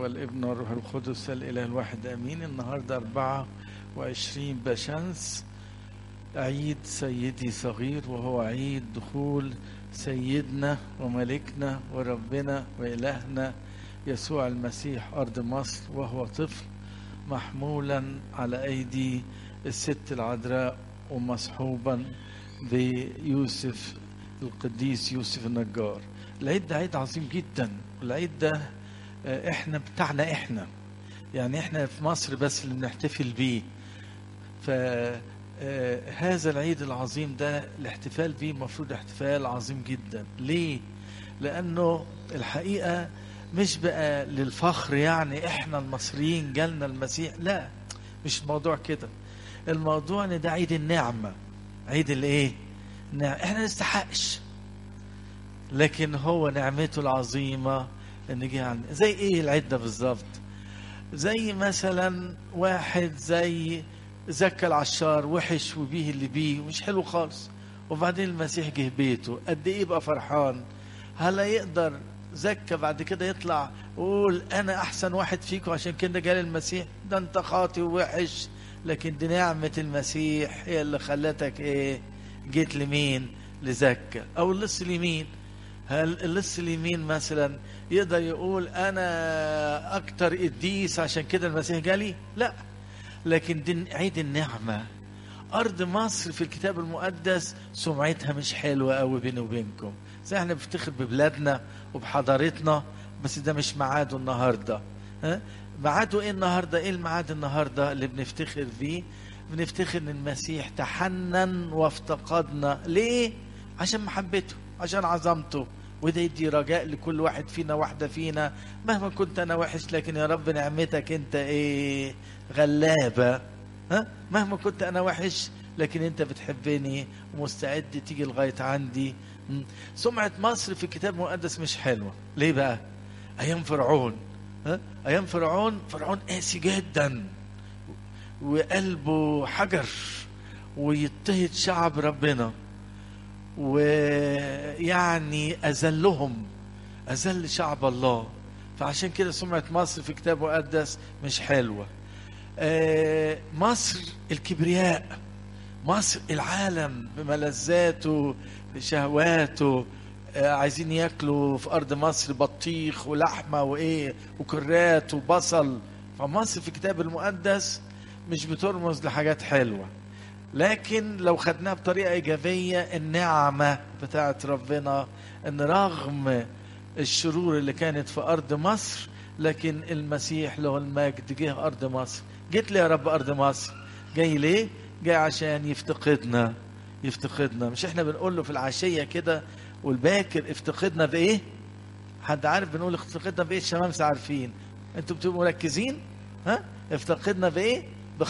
والابن والروح القدس الإله الواحد أمين النهاردة أربعة وعشرين بشمس عيد سيدي صغير وهو عيد دخول سيدنا وملكنا وربنا وإلهنا يسوع المسيح أرض مصر وهو طفل محمولا على أيدي الست العذراء ومصحوبا بيوسف القديس يوسف النجار العيد ده عيد عظيم جدا العيد ده احنا بتاعنا احنا يعني احنا في مصر بس اللي بنحتفل بيه فهذا العيد العظيم ده الاحتفال بيه المفروض احتفال عظيم جدا ليه لانه الحقيقه مش بقى للفخر يعني احنا المصريين جالنا المسيح لا مش الموضوع كده الموضوع ان ده عيد النعمه عيد الايه نعم. احنا نستحقش لكن هو نعمته العظيمه ان جه عن زي ايه العيد ده بالظبط زي مثلا واحد زي زكى العشار وحش وبيه اللي بيه مش حلو خالص وبعدين المسيح جه بيته قد ايه يبقى فرحان هل يقدر زكى بعد كده يطلع ويقول انا احسن واحد فيكم عشان كده جالي المسيح ده انت خاطي ووحش لكن دي نعمة المسيح هي اللي خلتك ايه جيت لمين لزكى او اللص اليمين هل اللص اليمين مثلا يقدر يقول انا اكتر قديس عشان كده المسيح جالي لا لكن دي عيد النعمه ارض مصر في الكتاب المقدس سمعتها مش حلوه قوي بيني وبينكم زي احنا بنفتخر ببلادنا وبحضارتنا بس ده مش ميعاده النهارده ها ميعاده ايه النهارده ايه الميعاد النهارده اللي بنفتخر فيه بنفتخر ان المسيح تحنن وافتقدنا ليه عشان محبته عشان عظمته وده يدي رجاء لكل واحد فينا واحدة فينا مهما كنت أنا وحش لكن يا رب نعمتك أنت إيه غلابة ها مهما كنت أنا وحش لكن أنت بتحبني ومستعد تيجي لغاية عندي سمعة مصر في الكتاب المقدس مش حلوة ليه بقى أيام فرعون ها أيام فرعون فرعون قاسي جدا وقلبه حجر ويضطهد شعب ربنا ويعني أذلهم أذل شعب الله فعشان كده سمعة مصر في كتاب مقدس مش حلوة مصر الكبرياء مصر العالم بملذاته بشهواته عايزين ياكلوا في أرض مصر بطيخ ولحمة وإيه وكرات وبصل فمصر في الكتاب المقدس مش بترمز لحاجات حلوه لكن لو خدناها بطريقة إيجابية النعمة بتاعت ربنا إن رغم الشرور اللي كانت في أرض مصر لكن المسيح له المجد جه أرض مصر جيت لي يا رب أرض مصر جاي ليه؟ جاي عشان يفتقدنا يفتقدنا مش احنا بنقول له في العشية كده والباكر افتقدنا بإيه؟ حد عارف بنقول افتقدنا بإيه؟ الشمامسة عارفين انتوا بتبقوا مركزين؟ ها؟ افتقدنا بإيه؟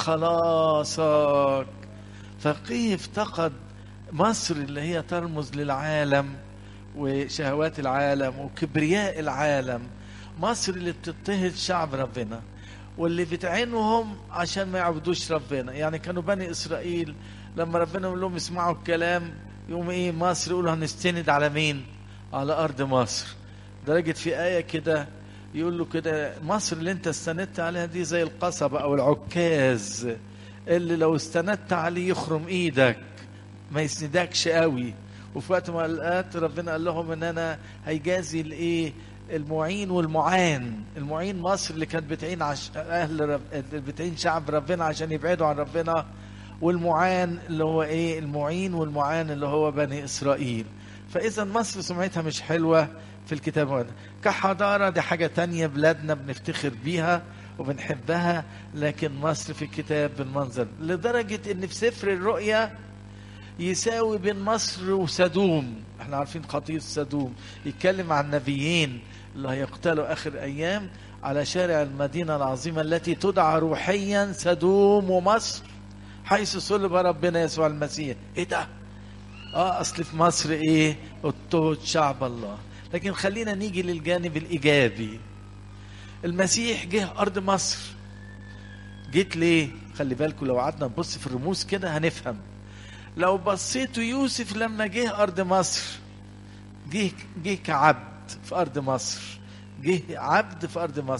بخلاصك فقيه افتقد مصر اللي هي ترمز للعالم وشهوات العالم وكبرياء العالم مصر اللي بتضطهد شعب ربنا واللي بتعينهم عشان ما يعبدوش ربنا يعني كانوا بني اسرائيل لما ربنا يقول لهم اسمعوا الكلام يوم ايه مصر يقولوا هنستند على مين على ارض مصر درجة في آية كده يقول له كده مصر اللي انت استندت عليها دي زي القصبة او العكاز اللي لو استندت عليه يخرم ايدك ما يسندكش قوي وفي وقت ما لقيت ربنا قال لهم ان انا هيجازي الايه المعين والمعان المعين مصر اللي كانت بتعين عش... اهل رب... بتعين شعب ربنا عشان يبعدوا عن ربنا والمعان اللي هو ايه المعين والمعان اللي هو بني اسرائيل فاذا مصر سمعتها مش حلوه في الكتاب هذا كحضاره دي حاجه تانية بلادنا بنفتخر بيها وبنحبها لكن مصر في الكتاب بالمنظر لدرجة ان في سفر الرؤيا يساوي بين مصر وسدوم احنا عارفين خطية سدوم يتكلم عن نبيين اللي هيقتلوا اخر ايام على شارع المدينة العظيمة التي تدعى روحيا سدوم ومصر حيث صلب ربنا يسوع المسيح ايه ده اه اصل في مصر ايه اضطهد شعب الله لكن خلينا نيجي للجانب الايجابي المسيح جه ارض مصر جيت ليه خلي بالكم لو قعدنا نبص في الرموز كده هنفهم لو بصيتوا يوسف لما جه ارض مصر جه جه كعبد في ارض مصر جه عبد في ارض مصر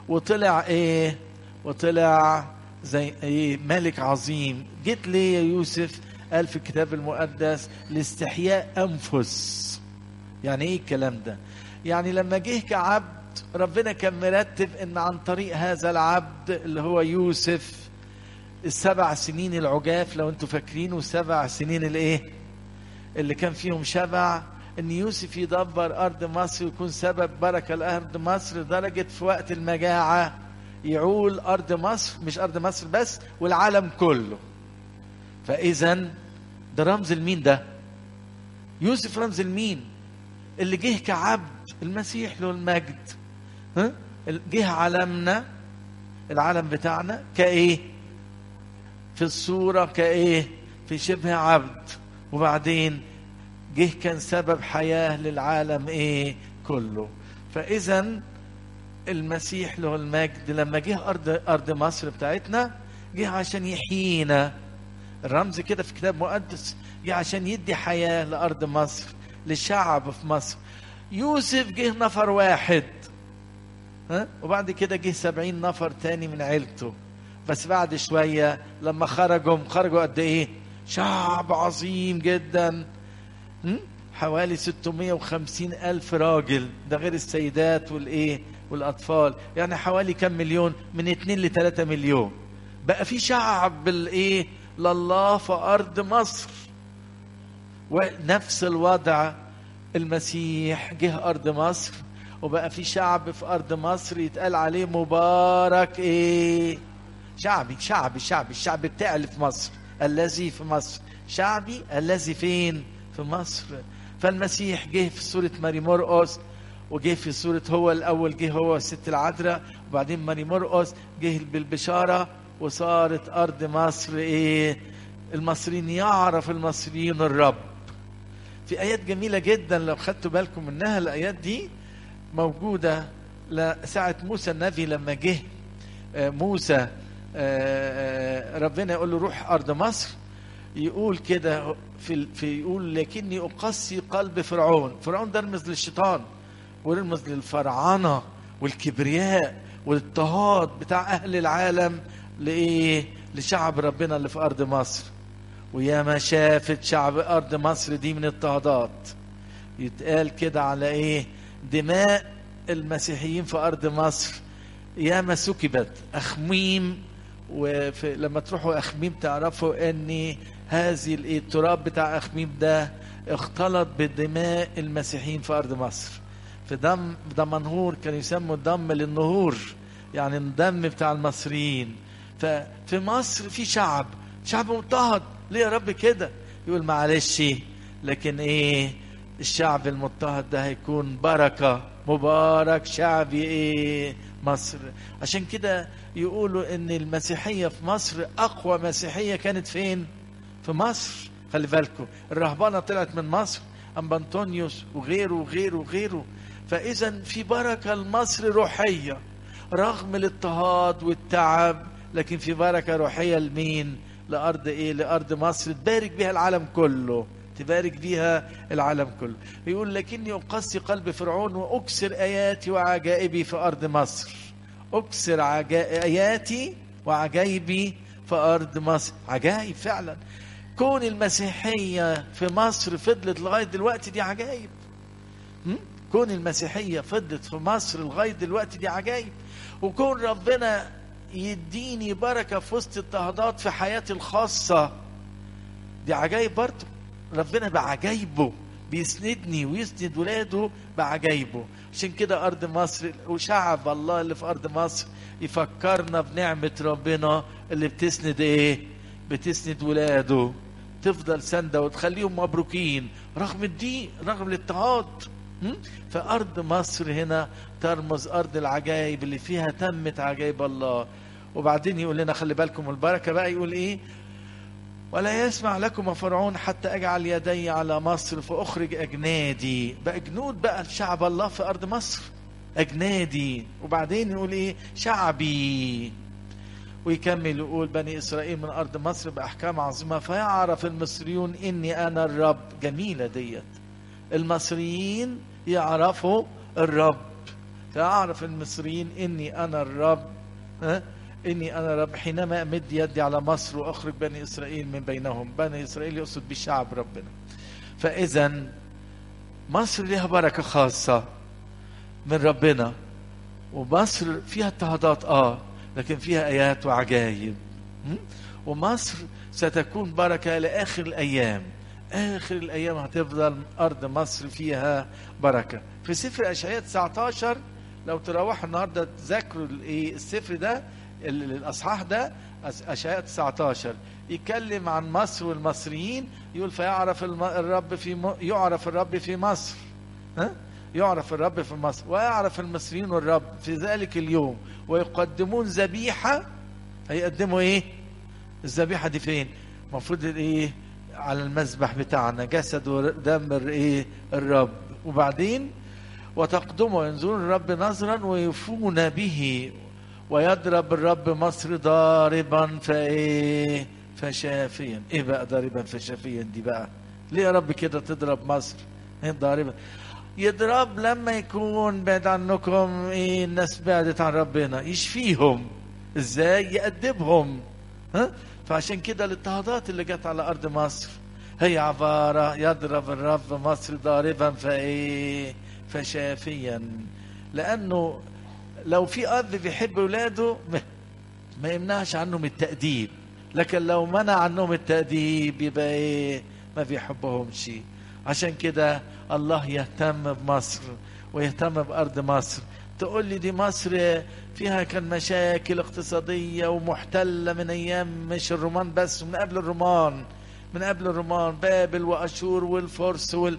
وطلع ايه وطلع زي ايه ملك عظيم جيت ليه يا يوسف قال في الكتاب المقدس لاستحياء انفس يعني ايه الكلام ده يعني لما جه كعبد ربنا كان مرتب ان عن طريق هذا العبد اللي هو يوسف السبع سنين العجاف لو انتوا فاكرين والسبع سنين الايه اللي كان فيهم شبع ان يوسف يدبر ارض مصر ويكون سبب بركه لارض مصر لدرجه في وقت المجاعه يعول ارض مصر مش ارض مصر بس والعالم كله فاذا ده رمز المين ده يوسف رمز المين اللي جه كعبد المسيح له المجد ها جه عالمنا العالم بتاعنا كايه في الصوره كايه في شبه عبد وبعدين جه كان سبب حياه للعالم ايه كله فاذا المسيح له المجد لما جه ارض ارض مصر بتاعتنا جه عشان يحيينا الرمز كده في كتاب مقدس جه عشان يدي حياه لارض مصر للشعب في مصر يوسف جه نفر واحد ها وبعد كده جه سبعين نفر تاني من عيلته بس بعد شوية لما خرجوا خرجوا قد ايه شعب عظيم جدا م? حوالي 650 ألف راجل ده غير السيدات والإيه والأطفال يعني حوالي كم مليون من 2 ل 3 مليون بقى في شعب بالإيه لله في أرض مصر ونفس الوضع المسيح جه أرض مصر وبقى في شعب في أرض مصر يتقال عليه مبارك إيه شعبي شعبي شعبي الشعب بتاعي اللي في مصر الذي في مصر شعبي الذي فين في مصر فالمسيح جه في صورة ماري مرقس وجه في صورة هو الأول جه هو الست العذراء وبعدين ماري مرقس جه بالبشارة وصارت أرض مصر إيه المصريين يعرف المصريين الرب في آيات جميلة جدا لو خدتوا بالكم منها الآيات دي موجودة ساعة موسى النبي لما جه موسى ربنا يقول له روح أرض مصر يقول كده في في يقول لكني اقسي قلب فرعون فرعون ده رمز للشيطان ورمز للفرعنه والكبرياء والاضطهاد بتاع اهل العالم لايه لشعب ربنا اللي في ارض مصر ويا ما شافت شعب ارض مصر دي من اضطهادات يتقال كده على ايه دماء المسيحيين في ارض مصر يا ما سكبت اخميم ولما تروحوا اخميم تعرفوا ان هذه التراب بتاع اخميم ده اختلط بدماء المسيحيين في ارض مصر في دم دمنهور كانوا يسموا الدم للنهور يعني الدم بتاع المصريين ففي مصر في شعب شعب مضطهد ليه يا رب كده يقول معلش لكن ايه الشعب المضطهد ده هيكون بركة مبارك شعبي ايه مصر عشان كده يقولوا ان المسيحية في مصر اقوى مسيحية كانت فين في مصر خلي بالكم الرهبانة طلعت من مصر أم أنطونيوس وغيره وغيره وغيره فإذا في بركة لمصر روحية رغم الاضطهاد والتعب لكن في بركة روحية لمين لأرض إيه لأرض مصر تبارك بها العالم كله تبارك بها العالم كله يقول لكني أقسي قلب فرعون وأكسر آياتي وعجائبي في أرض مصر أكسر عجا... آياتي وعجائبي في أرض مصر عجائب فعلا كون المسيحية في مصر فضلت لغاية دلوقتي دي عجائب كون المسيحية فضلت في مصر لغاية دلوقتي دي عجائب وكون ربنا يديني بركة في وسط اضطهادات في حياتي الخاصة دي عجائب برضه ربنا بعجايبه بيسندني ويسند ولاده بعجايبه عشان كده أرض مصر وشعب الله اللي في أرض مصر يفكرنا بنعمة ربنا اللي بتسند إيه بتسند ولاده تفضل سندة وتخليهم مبروكين رغم الضيق رغم الاضطهاد فأرض مصر هنا ترمز أرض العجائب اللي فيها تمت عجائب الله وبعدين يقول لنا خلي بالكم البركة بقى يقول إيه ولا يسمع لكم فرعون حتى أجعل يدي على مصر فأخرج أجنادي بقى جنود بقى شعب الله في أرض مصر أجنادي وبعدين يقول إيه شعبي ويكمل يقول بني إسرائيل من أرض مصر بأحكام عظيمة فيعرف المصريون إني أنا الرب جميلة ديت المصريين يعرفوا الرب فأعرف المصريين إني أنا الرب ها إني أنا رب حينما أمد يدي على مصر وأخرج بني إسرائيل من بينهم بني إسرائيل يقصد بشعب ربنا فإذا مصر لها بركة خاصة من ربنا ومصر فيها اضطهادات اه لكن فيها ايات وعجائب م? ومصر ستكون بركه لاخر الايام اخر الايام هتفضل ارض مصر فيها بركه في سفر اشعياء 19 لو تروحوا النهارده تذاكروا الايه السفر ده ال- الاصحاح ده أس- اشعياء 19 يتكلم عن مصر والمصريين يقول فيعرف الم- الرب في م... يعرف الرب في مصر ها يعرف الرب في مصر ويعرف المصريين الرب في ذلك اليوم ويقدمون ذبيحة هيقدموا ايه الذبيحة دي فين المفروض ايه على المذبح بتاعنا جسد ودم ايه الرب وبعدين وتقدموا ينظرون الرب نظرا ويفون به ويضرب الرب مصر ضاربا فايه فشافيا ايه بقى ضاربا فشافيا دي بقى ليه يا رب كده تضرب مصر ايه ضاربا يضرب لما يكون بعد عنكم ايه الناس بعدت عن ربنا يشفيهم ازاي يأدبهم ها فعشان كده الاضطهادات اللي جت على ارض مصر هي عبارة يضرب الرب مصر ضاربا فايه فشافيا لانه لو في اب بيحب ولاده ما- ما يمنعش عنهم التأديب لكن لو منع عنهم التأديب يبقى ايه ما بيحبهمش عشان كده الله يهتم بمصر ويهتم بأرض مصر تقول لي دي مصر فيها كان مشاكل اقتصادية ومحتلة من أيام مش الرومان بس من قبل الرومان من قبل الرومان بابل وأشور والفرس وال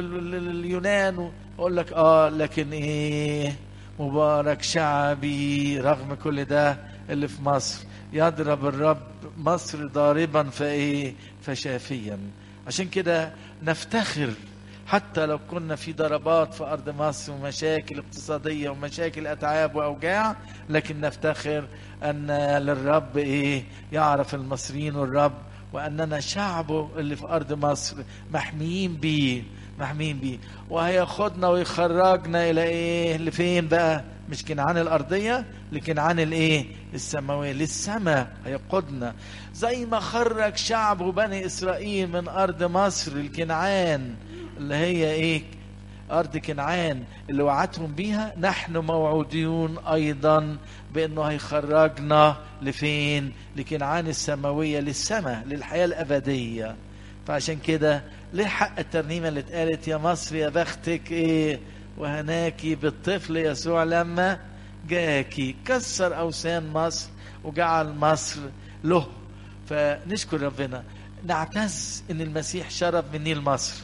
واليونان أقول لك آه لكن إيه مبارك شعبي رغم كل ده اللي في مصر يضرب الرب مصر ضاربا فايه فشافيا عشان كده نفتخر حتى لو كنا في ضربات في ارض مصر ومشاكل اقتصاديه ومشاكل اتعاب واوجاع لكن نفتخر ان للرب ايه يعرف المصريين الرب واننا شعبه اللي في ارض مصر محميين بيه محميين بيه وهياخدنا ويخرجنا الى ايه لفين بقى مش كنعان الارضيه لكنعان الايه السماويه للسماء هيقودنا زي ما خرج شعبه بني اسرائيل من ارض مصر الكنعان اللي هي ايه ارض كنعان اللي وعدهم بيها نحن موعودون ايضا بانه هيخرجنا لفين لكنعان السماويه للسماء للحياه الابديه فعشان كده ليه حق الترنيمه اللي اتقالت يا مصر يا بختك ايه وهناكي بالطفل يسوع لما جاكي كسر اوثان مصر وجعل مصر له فنشكر ربنا نعتز ان المسيح شرب من نيل مصر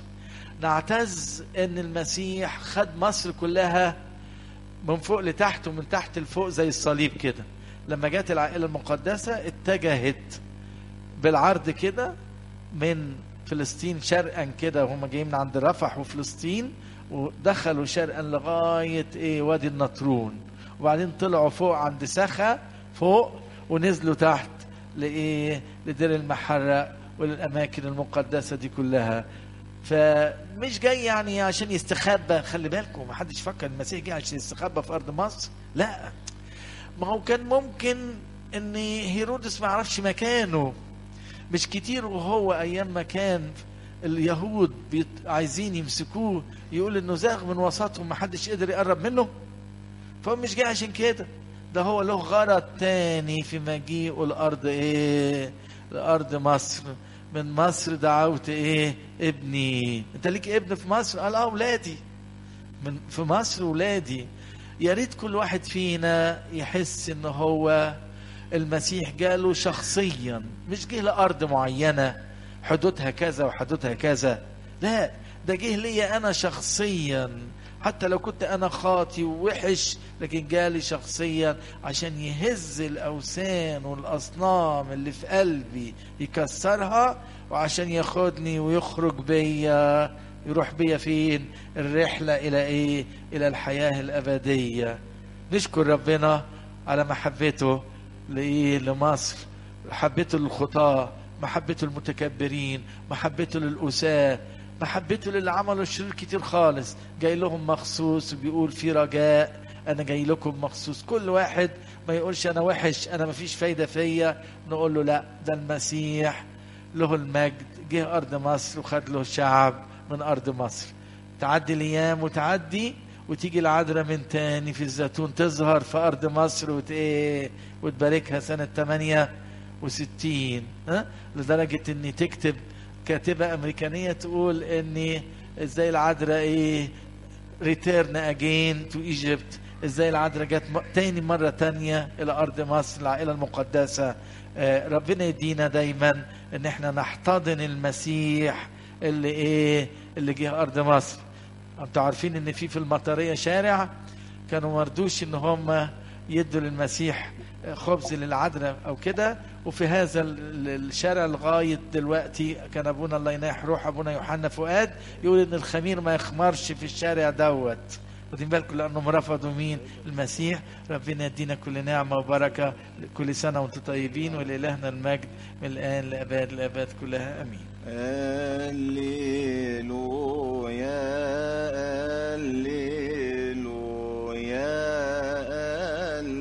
نعتز ان المسيح خد مصر كلها من فوق لتحت ومن تحت لفوق زي الصليب كده لما جت العائله المقدسه اتجهت بالعرض كده من فلسطين شرقا كده وهم جايين من عند رفح وفلسطين ودخلوا شرقا لغايه ايه وادي النطرون وبعدين طلعوا فوق عند سخا فوق ونزلوا تحت لايه لدير المحرق وللاماكن المقدسه دي كلها فمش جاي يعني عشان يستخبى خلي بالكم ما حدش فكر المسيح جاي عشان يستخبى في ارض مصر لا ما هو كان ممكن ان هيرودس ما يعرفش مكانه مش كتير وهو ايام ما كان اليهود بيت... عايزين يمسكوه يقول انه زاغ من وسطهم ما حدش قدر يقرب منه فهو مش جاي عشان كده ده هو له غرض تاني في مجيئه الارض ايه لارض مصر من مصر دعوت ايه ابني انت ليك ابن في مصر قال اه ولادي من في مصر ولادي يا ريت كل واحد فينا يحس ان هو المسيح جاله شخصيا مش جه لارض معينه حدودها كذا وحدودها كذا لا ده جه ليا انا شخصيا حتى لو كنت انا خاطي ووحش لكن جالي شخصيا عشان يهز الاوثان والاصنام اللي في قلبي يكسرها وعشان ياخدني ويخرج بيا يروح بيا فين الرحله الى ايه الى الحياه الابديه نشكر ربنا على محبته لايه لمصر محبته للخطاه محبته للمتكبرين محبته للأساة محبته للي عملوا الشرير كتير خالص جاي لهم مخصوص وبيقول في رجاء انا جاي لكم مخصوص كل واحد ما يقولش انا وحش انا ما فيش فايده فيا نقول له لا ده المسيح له المجد جه ارض مصر وخد له شعب من ارض مصر تعدي الايام وتعدي وتيجي العذراء من تاني في الزيتون تظهر في ارض مصر وت ايه وتباركها سنه 68 ها لدرجه ان تكتب كاتبه امريكانيه تقول ان ازاي العذراء ايه ريتيرن اجين تو ايجيبت ازاي العذراء جت م- تاني مره تانية الى ارض مصر العائله المقدسه آه، ربنا يدينا دايما ان احنا نحتضن المسيح اللي ايه اللي جه ارض مصر انتوا عارفين ان في في المطريه شارع كانوا مردوش ان هم يدوا للمسيح خبز للعذراء او كده وفي هذا ال- ال- الشارع لغايه دلوقتي كان ابونا الله يناح روح ابونا يوحنا فؤاد يقول ان الخمير ما يخمرش في الشارع دوت واخدين بالكم لانهم رفضوا مين المسيح ربنا يدينا كل نعمه وبركه كل سنه وانتم طيبين ولالهنا المجد من الان لاباد الاباد كلها امين آل